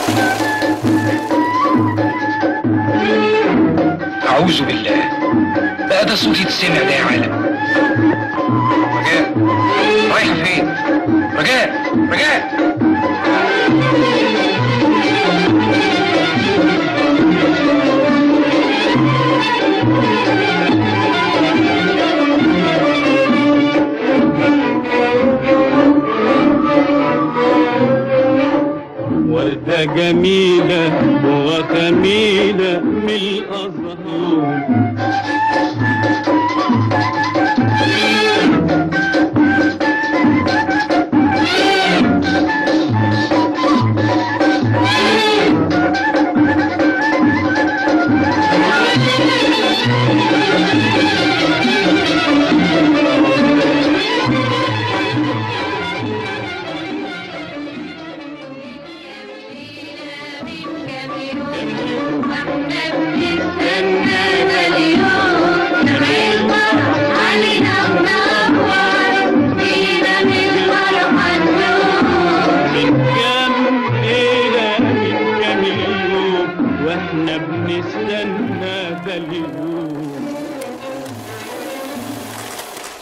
أعوذ بالله بقى ده صوتي يتسمع ده يا عالم رجاء رايحة فين؟ رجاء رجاء وردة جميلة وخميلة من الأزهار من كام ليلة من كام يوم واحنا بنستنى ده اليوم